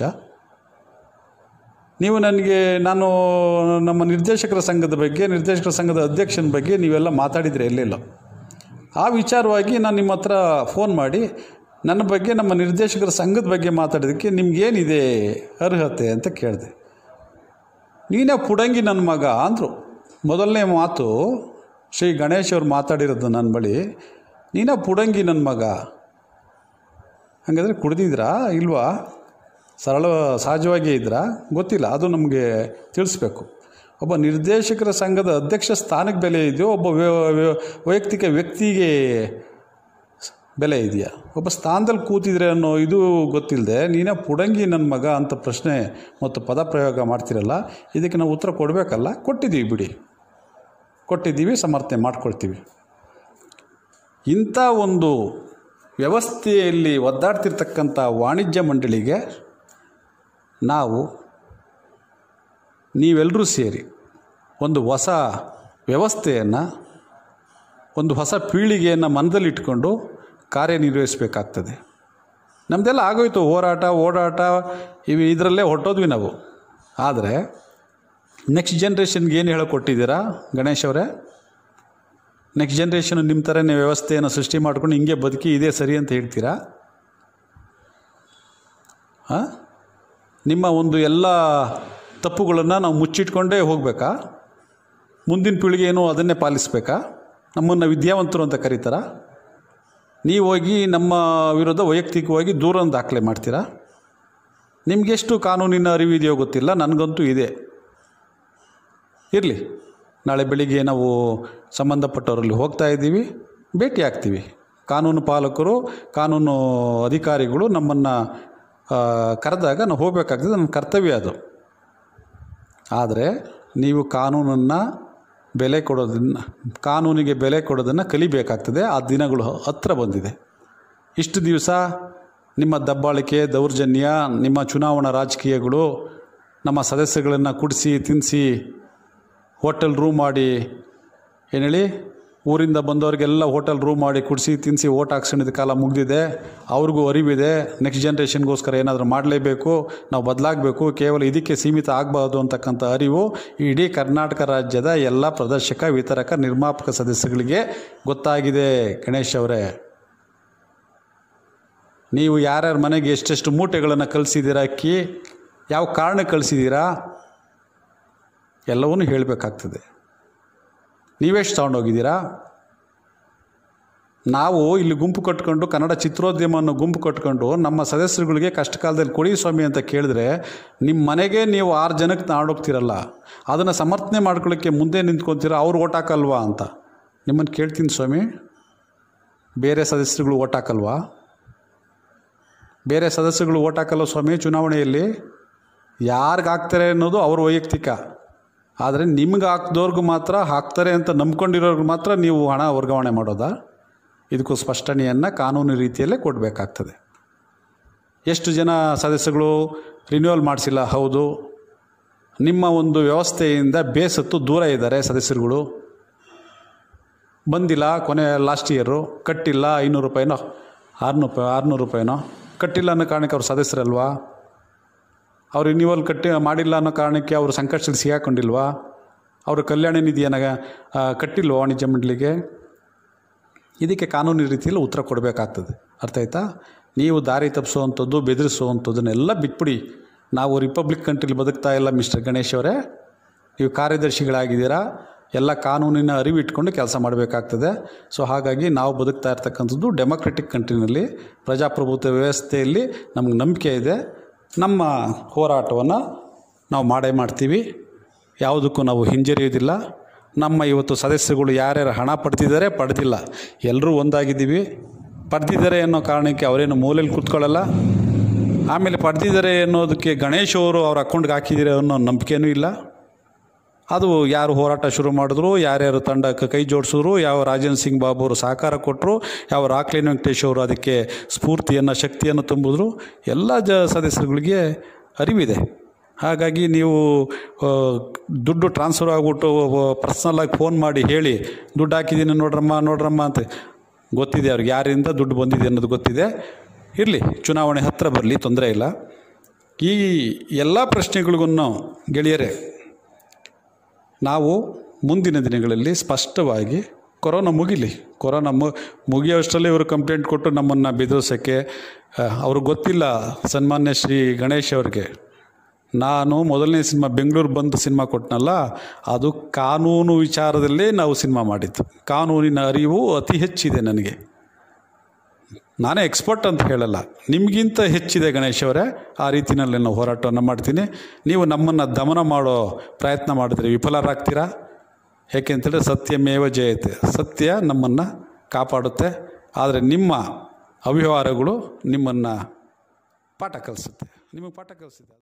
ನೀವು ನನಗೆ ನಾನು ನಮ್ಮ ನಿರ್ದೇಶಕರ ಸಂಘದ ಬಗ್ಗೆ ನಿರ್ದೇಶಕರ ಸಂಘದ ಅಧ್ಯಕ್ಷನ ಬಗ್ಗೆ ನೀವೆಲ್ಲ ಮಾತಾಡಿದರೆ ಎಲ್ಲೆಲ್ಲೋ ಆ ವಿಚಾರವಾಗಿ ನಾನು ನಿಮ್ಮ ಹತ್ರ ಫೋನ್ ಮಾಡಿ ನನ್ನ ಬಗ್ಗೆ ನಮ್ಮ ನಿರ್ದೇಶಕರ ಸಂಘದ ಬಗ್ಗೆ ಮಾತಾಡೋದಕ್ಕೆ ನಿಮ್ಗೇನಿದೆ ಅರ್ಹತೆ ಅಂತ ಕೇಳಿದೆ ನೀನೇ ಪುಡಂಗಿ ನನ್ನ ಮಗ ಅಂದರು ಮೊದಲನೇ ಮಾತು ಶ್ರೀ ಗಣೇಶ್ ಅವ್ರು ಮಾತಾಡಿರೋದು ನನ್ನ ಬಳಿ ನೀನೇ ಪುಡಂಗಿ ನನ್ನ ಮಗ ಹಾಗಾದರೆ ಕುಡ್ದಿದ್ರಾ ಇಲ್ವಾ ಸರಳ ಸಹಜವಾಗಿ ಇದ್ರಾ ಗೊತ್ತಿಲ್ಲ ಅದು ನಮಗೆ ತಿಳಿಸ್ಬೇಕು ಒಬ್ಬ ನಿರ್ದೇಶಕರ ಸಂಘದ ಅಧ್ಯಕ್ಷ ಸ್ಥಾನಕ್ಕೆ ಬೆಲೆ ಇದೆಯೋ ಒಬ್ಬ ವ್ಯ- ವ್ಯ- ವೈಯಕ್ತಿಕ ವ್ಯಕ್ತಿಗೆ ಬೆಲೆ ಇದೆಯಾ ಒಬ್ಬ ಸ್ಥಾನದಲ್ಲಿ ಕೂತಿದ್ರೆ ಅನ್ನೋ ಇದು ಗೊತ್ತಿಲ್ಲದೆ ನೀನೇ ಪುಡಂಗಿ ನನ್ನ ಮಗ ಅಂತ ಪ್ರಶ್ನೆ ಮತ್ತು ಪದ ಪ್ರಯೋಗ ಮಾಡ್ತಿರಲ್ಲ ಇದಕ್ಕೆ ನಾವು ಉತ್ತರ ಕೊಡಬೇಕಲ್ಲ ಕೊಟ್ಟಿದ್ದೀವಿ ಬಿಡಿ ಕೊಟ್ಟಿದ್ದೀವಿ ಸಮರ್ಥನೆ ಮಾಡ್ಕೊಳ್ತೀವಿ ಇಂಥ ಒಂದು ವ್ಯವಸ್ಥೆಯಲ್ಲಿ ಒದ್ದಾಡ್ತಿರ್ತಕ್ಕಂಥ ವಾಣಿಜ್ಯ ಮಂಡಳಿಗೆ ನಾವು ನೀವೆಲ್ಲರೂ ಸೇರಿ ಒಂದು ಹೊಸ ವ್ಯವಸ್ಥೆಯನ್ನು ಒಂದು ಹೊಸ ಪೀಳಿಗೆಯನ್ನು ಮನದಲ್ಲಿಟ್ಕೊಂಡು ಕಾರ್ಯನಿರ್ವಹಿಸಬೇಕಾಗ್ತದೆ ನಮ್ಮದೆಲ್ಲ ಆಗೋಯ್ತು ಹೋರಾಟ ಓಡಾಟ ಇವು ಇದರಲ್ಲೇ ಹೊಟ್ಟೋದ್ವಿ ನಾವು ಆದರೆ ನೆಕ್ಸ್ಟ್ ಜನ್ರೇಷನ್ಗೆ ಏನು ಹೇಳಿಕೊಟ್ಟಿದ್ದೀರಾ ಗಣೇಶ್ ಅವರೇ ನೆಕ್ಸ್ಟ್ ಜನ್ರೇಷನ್ ನಿಮ್ಮ ಥರನೇ ವ್ಯವಸ್ಥೆಯನ್ನು ಸೃಷ್ಟಿ ಮಾಡ್ಕೊಂಡು ಹಿಂಗೆ ಬದುಕಿ ಇದೇ ಸರಿ ಅಂತ ಹೇಳ್ತೀರಾ ಹಾಂ ನಿಮ್ಮ ಒಂದು ಎಲ್ಲ ತಪ್ಪುಗಳನ್ನು ನಾವು ಮುಚ್ಚಿಟ್ಕೊಂಡೇ ಹೋಗಬೇಕಾ ಮುಂದಿನ ಪೀಳಿಗೆ ಏನೋ ಅದನ್ನೇ ಪಾಲಿಸಬೇಕಾ ನಮ್ಮನ್ನು ವಿದ್ಯಾವಂತರು ಅಂತ ಕರೀತಾರ ನೀವು ಹೋಗಿ ನಮ್ಮ ವಿರುದ್ಧ ವೈಯಕ್ತಿಕವಾಗಿ ದೂರನ್ನು ದಾಖಲೆ ಮಾಡ್ತೀರಾ ನಿಮಗೆಷ್ಟು ಕಾನೂನಿನ ಅರಿವಿದೆಯೋ ಗೊತ್ತಿಲ್ಲ ನನಗಂತೂ ಇದೆ ಇರಲಿ ನಾಳೆ ಬೆಳಿಗ್ಗೆ ನಾವು ಸಂಬಂಧಪಟ್ಟವರಲ್ಲಿ ಹೋಗ್ತಾ ಇದ್ದೀವಿ ಭೇಟಿ ಆಗ್ತೀವಿ ಕಾನೂನು ಪಾಲಕರು ಕಾನೂನು ಅಧಿಕಾರಿಗಳು ನಮ್ಮನ್ನು ಕರೆದಾಗ ನಾವು ಹೋಗಬೇಕಾಗ್ತದೆ ನನ್ನ ಕರ್ತವ್ಯ ಅದು ಆದರೆ ನೀವು ಕಾನೂನನ್ನು ಬೆಲೆ ಕೊಡೋದನ್ನು ಕಾನೂನಿಗೆ ಬೆಲೆ ಕೊಡೋದನ್ನು ಕಲಿಬೇಕಾಗ್ತದೆ ಆ ದಿನಗಳು ಹತ್ತಿರ ಬಂದಿದೆ ಇಷ್ಟು ದಿವಸ ನಿಮ್ಮ ದಬ್ಬಾಳಿಕೆ ದೌರ್ಜನ್ಯ ನಿಮ್ಮ ಚುನಾವಣಾ ರಾಜಕೀಯಗಳು ನಮ್ಮ ಸದಸ್ಯಗಳನ್ನು ಕುಡಿಸಿ ತಿನ್ನಿಸಿ ಹೋಟೆಲ್ ರೂಮ್ ಮಾಡಿ ಏನು ಹೇಳಿ ಊರಿಂದ ಬಂದವರಿಗೆಲ್ಲ ಹೋಟೆಲ್ ರೂಮ್ ಮಾಡಿ ಕುಡಿಸಿ ತಿನ್ನಿಸಿ ಓಟ್ ಹಾಕ್ಸ್ಕೊಂಡಿದ್ದ ಕಾಲ ಮುಗಿದಿದೆ ಅವ್ರಿಗೂ ಅರಿವಿದೆ ನೆಕ್ಸ್ಟ್ ಜನ್ರೇಷನ್ಗೋಸ್ಕರ ಏನಾದರೂ ಮಾಡಲೇಬೇಕು ನಾವು ಬದಲಾಗಬೇಕು ಕೇವಲ ಇದಕ್ಕೆ ಸೀಮಿತ ಆಗಬಾರ್ದು ಅಂತಕ್ಕಂಥ ಅರಿವು ಇಡೀ ಕರ್ನಾಟಕ ರಾಜ್ಯದ ಎಲ್ಲ ಪ್ರದರ್ಶಕ ವಿತರಕ ನಿರ್ಮಾಪಕ ಸದಸ್ಯಗಳಿಗೆ ಗೊತ್ತಾಗಿದೆ ಗಣೇಶ್ ಅವರೇ ನೀವು ಯಾರ್ಯಾರ ಮನೆಗೆ ಎಷ್ಟೆಷ್ಟು ಮೂಟೆಗಳನ್ನು ಕಳಿಸಿದ್ದೀರಾ ಅಕ್ಕಿ ಯಾವ ಕಾರಣಕ್ಕೆ ಕಳಿಸಿದ್ದೀರಾ ಎಲ್ಲವನ್ನೂ ಹೇಳಬೇಕಾಗ್ತದೆ ನೀವೆಷ್ಟು ತಗೊಂಡೋಗಿದ್ದೀರಾ ನಾವು ಇಲ್ಲಿ ಗುಂಪು ಕಟ್ಕೊಂಡು ಕನ್ನಡ ಚಿತ್ರೋದ್ಯಮವನ್ನು ಗುಂಪು ಕಟ್ಕೊಂಡು ನಮ್ಮ ಸದಸ್ಯರುಗಳಿಗೆ ಕಷ್ಟ ಕಾಲದಲ್ಲಿ ಕೊಡಿ ಸ್ವಾಮಿ ಅಂತ ಕೇಳಿದ್ರೆ ನಿಮ್ಮ ಮನೆಗೆ ನೀವು ಆರು ಜನಕ್ಕೆ ತಗೊಂಡೋಗ್ತಿರಲ್ಲ ಅದನ್ನು ಸಮರ್ಥನೆ ಮಾಡ್ಕೊಳ್ಳೋಕ್ಕೆ ಮುಂದೆ ನಿಂತ್ಕೊತೀರ ಅವ್ರು ಓಟ್ ಹಾಕಲ್ವಾ ಅಂತ ನಿಮ್ಮನ್ನು ಕೇಳ್ತೀನಿ ಸ್ವಾಮಿ ಬೇರೆ ಸದಸ್ಯರುಗಳು ಓಟ್ ಹಾಕಲ್ವಾ ಬೇರೆ ಸದಸ್ಯರುಗಳು ಓಟ್ ಹಾಕಲ್ಲ ಸ್ವಾಮಿ ಚುನಾವಣೆಯಲ್ಲಿ ಯಾರಿಗೆ ಹಾಕ್ತಾರೆ ಅನ್ನೋದು ಅವ್ರ ವೈಯಕ್ತಿಕ ಆದರೆ ನಿಮ್ಗೆ ಹಾಕ್ದವ್ರಿಗೂ ಮಾತ್ರ ಹಾಕ್ತಾರೆ ಅಂತ ನಂಬ್ಕೊಂಡಿರೋರ್ಗೆ ಮಾತ್ರ ನೀವು ಹಣ ವರ್ಗಾವಣೆ ಮಾಡೋದಾ ಇದಕ್ಕೂ ಸ್ಪಷ್ಟನೆಯನ್ನು ಕಾನೂನು ರೀತಿಯಲ್ಲೇ ಕೊಡಬೇಕಾಗ್ತದೆ ಎಷ್ಟು ಜನ ಸದಸ್ಯಗಳು ರಿನ್ಯೂವಲ್ ಮಾಡಿಸಿಲ್ಲ ಹೌದು ನಿಮ್ಮ ಒಂದು ವ್ಯವಸ್ಥೆಯಿಂದ ಬೇಸತ್ತು ದೂರ ಇದ್ದಾರೆ ಸದಸ್ಯರುಗಳು ಬಂದಿಲ್ಲ ಕೊನೆ ಲಾಸ್ಟ್ ಇಯರು ಕಟ್ಟಿಲ್ಲ ಐನೂರು ರೂಪಾಯಿನೋ ಆರುನೂರು ರೂಪಾಯಿ ಆರುನೂರು ರೂಪಾಯಿನೋ ಕಟ್ಟಿಲ್ಲ ಅನ್ನೋ ಕಾರಣಕ್ಕೆ ಅವ್ರು ಸದಸ್ಯರಲ್ವಾ ಅವ್ರು ರಿನ್ಯೂವಲ್ ಕಟ್ಟಿ ಮಾಡಿಲ್ಲ ಅನ್ನೋ ಕಾರಣಕ್ಕೆ ಅವರು ಸಂಕಷ್ಟದಲ್ಲಿ ಸಿಗಾಕೊಂಡಿಲ್ವಾ ಅವರು ಕಲ್ಯಾಣ ನಿಧಿಯನ್ನು ಆ, ಕಟ್ಟಿಲ್ವಾ ವಾಣಿಜ್ಯ ಮಂಡಳಿಗೆ ಇದಕ್ಕೆ ಕಾನೂನು ರೀತಿಯಲ್ಲಿ ಉತ್ತರ ಕೊಡಬೇಕಾಗ್ತದೆ ಅರ್ಥ ಆಯ್ತಾ ನೀವು ದಾರಿ ತಪ್ಪಿಸುವಂಥದ್ದು ಬೆದರಿಸುವಂಥದ್ದನ್ನೆಲ್ಲ ಬಿಟ್ಬಿಡಿ ನಾವು ರಿಪಬ್ಲಿಕ್ ಕಂಟ್ರಿಲಿ ಬದುಕ್ತಾ ಇಲ್ಲ ಮಿಸ್ಟರ್ ಗಣೇಶ್ ಅವರೇ ನೀವು ಕಾರ್ಯದರ್ಶಿಗಳಾಗಿದ್ದೀರಾ ಎಲ್ಲ ಕಾನೂನಿನ ಅರಿವು ಇಟ್ಕೊಂಡು ಕೆಲಸ ಮಾಡಬೇಕಾಗ್ತದೆ ಸೊ ಹಾಗಾಗಿ ನಾವು ಬದುಕ್ತಾ ಇರ್ತಕ್ಕಂಥದ್ದು ಡೆಮೊಕ್ರೆಟಿಕ್ ಕಂಟ್ರಿನಲ್ಲಿ ಪ್ರಜಾಪ್ರಭುತ್ವ ವ್ಯವಸ್ಥೆಯಲ್ಲಿ ನಮ್ಗೆ ನಂಬಿಕೆ ಇದೆ ನಮ್ಮ ಹೋರಾಟವನ್ನು ನಾವು ಮಾಡೇ ಮಾಡ್ತೀವಿ ಯಾವುದಕ್ಕೂ ನಾವು ಹಿಂಜರಿಯೋದಿಲ್ಲ ನಮ್ಮ ಇವತ್ತು ಸದಸ್ಯರುಗಳು ಯಾರ್ಯಾರು ಹಣ ಪಡೆದಿದ್ದಾರೆ ಪಡೆದಿಲ್ಲ ಎಲ್ಲರೂ ಒಂದಾಗಿದ್ದೀವಿ ಪಡೆದಿದ್ದಾರೆ ಅನ್ನೋ ಕಾರಣಕ್ಕೆ ಅವರೇನು ಮೂಲೆಯಲ್ಲಿ ಕೂತ್ಕೊಳ್ಳಲ್ಲ ಆಮೇಲೆ ಪಡೆದಿದ್ದಾರೆ ಅನ್ನೋದಕ್ಕೆ ಗಣೇಶ್ ಅವರು ಅವ್ರ ಅಕೌಂಟ್ಗೆ ಹಾಕಿದ್ದೀರಿ ಅನ್ನೋ ನಂಬಿಕೆನೂ ಇಲ್ಲ ಅದು ಯಾರು ಹೋರಾಟ ಶುರು ಮಾಡಿದ್ರು ಯಾರ್ಯಾರು ತಂಡಕ್ಕೆ ಕೈ ಜೋಡಿಸಿದ್ರು ಯಾವ ರಾಜೇಂದ್ರ ಸಿಂಗ್ ಬಾಬು ಅವರು ಸಹಕಾರ ಕೊಟ್ಟರು ಯಾವ ರಾಕ್ಲಿನ್ ವೆಂಕಟೇಶ್ ಅವರು ಅದಕ್ಕೆ ಸ್ಫೂರ್ತಿಯನ್ನು ಶಕ್ತಿಯನ್ನು ತುಂಬಿದ್ರು ಎಲ್ಲ ಜ ಸದಸ್ಯರುಗಳಿಗೆ ಅರಿವಿದೆ ಹಾಗಾಗಿ ನೀವು ಆ, ದುಡ್ಡು ಟ್ರಾನ್ಸ್ಫರ್ ಆಗಿಬಿಟ್ಟು ಪರ್ಸ್ನಲ್ಲಾಗಿ ಫೋನ್ ಮಾಡಿ ಹೇಳಿ ದುಡ್ಡು ಹಾಕಿದ್ದೀನಿ ನೋಡ್ರಮ್ಮ ನೋಡ್ರಮ್ಮ ಅಂತ ಗೊತ್ತಿದೆ ಅವ್ರಿಗೆ ಯಾರಿಂದ ದುಡ್ಡು ಬಂದಿದೆ ಅನ್ನೋದು ಗೊತ್ತಿದೆ ಇರಲಿ ಚುನಾವಣೆ ಹತ್ತಿರ ಬರಲಿ ತೊಂದರೆ ಇಲ್ಲ ಈ ಎಲ್ಲ ಪ್ರಶ್ನೆಗಳಿಗೂ ಗೆಳೆಯರೇ ನಾವು ಮುಂದಿನ ದಿನಗಳಲ್ಲಿ ಸ್ಪಷ್ಟವಾಗಿ ಕೊರೋನಾ ಮುಗಿಲಿ ಕೊರೋನಾ ಮು ಮುಗಿಯೋಷ್ಟರಲ್ಲಿ ಇವರು ಕಂಪ್ಲೇಂಟ್ ಕೊಟ್ಟು ನಮ್ಮನ್ನು ಬೆದರಿಸೋಕ್ಕೆ ಅವ್ರಿಗೆ ಗೊತ್ತಿಲ್ಲ ಸನ್ಮಾನ್ಯ ಶ್ರೀ ಗಣೇಶ್ ಅವ್ರಿಗೆ ನಾನು ಮೊದಲನೇ ಸಿನಿಮಾ ಬೆಂಗಳೂರು ಬಂದು ಸಿನಿಮಾ ಕೊಟ್ಟನಲ್ಲ ಅದು ಕಾನೂನು ವಿಚಾರದಲ್ಲೇ ನಾವು ಸಿನಿಮಾ ಮಾಡಿದ್ದು ಕಾನೂನಿನ ಅರಿವು ಅತಿ ಹೆಚ್ಚಿದೆ ನನಗೆ ನಾನೇ ಎಕ್ಸ್ಪರ್ಟ್ ಅಂತ ಹೇಳಲ್ಲ ನಿಮಗಿಂತ ಹೆಚ್ಚಿದೆ ಗಣೇಶ್ ಅವರೇ ಆ ರೀತಿಯಲ್ಲಿ ನಾನು ಹೋರಾಟವನ್ನು ಮಾಡ್ತೀನಿ ನೀವು ನಮ್ಮನ್ನು ದಮನ ಮಾಡೋ ಪ್ರಯತ್ನ ಮಾಡಿದ್ರೆ ವಿಫಲರಾಗ್ತೀರಾ ಏಕೆಂತೇಳಿದ್ರೆ ಸತ್ಯಮೇವ ಜಯತೆ ಸತ್ಯ ನಮ್ಮನ್ನು ಕಾಪಾಡುತ್ತೆ ಆದರೆ ನಿಮ್ಮ ಅವ್ಯವಹಾರಗಳು ನಿಮ್ಮನ್ನು ಪಾಠ ಕಲಿಸುತ್ತೆ ನಿಮಗೆ ಪಾಠ ಕಲಿಸಿದೆ